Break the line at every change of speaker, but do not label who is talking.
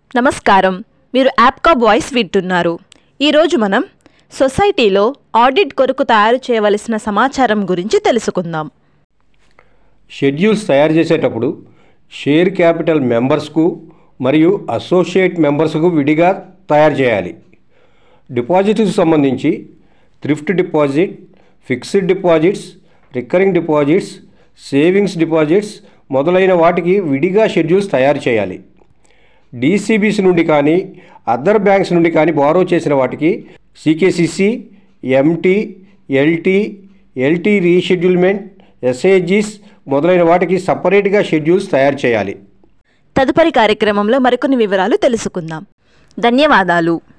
నమస్కారం మీరు యాప్కా వాయిస్ వింటున్నారు ఈరోజు మనం సొసైటీలో ఆడిట్ కొరకు తయారు చేయవలసిన సమాచారం గురించి తెలుసుకుందాం
షెడ్యూల్స్ తయారు చేసేటప్పుడు షేర్ క్యాపిటల్ మెంబర్స్కు మరియు అసోసియేట్ మెంబర్స్కు విడిగా తయారు చేయాలి డిపాజిట్కు సంబంధించి thrift deposit fixed deposits recurring deposits savings deposits మొదలైన వాటికి విడిగా షెడ్యూల్స్ తయారు చేయాలి డీసీబీస్ నుండి కానీ అదర్ బ్యాంక్స్ నుండి కానీ బారో చేసిన వాటికి CKCC MT LT LT reschedulement ఎస్ఏజీస్ మొదలైన వాటికి సపరేట్గా షెడ్యూల్స్ తయారు చేయాలి
తదుపరి కార్యక్రమంలో మరికొన్ని వివరాలు తెలుసుకుందాం ధన్యవాదాలు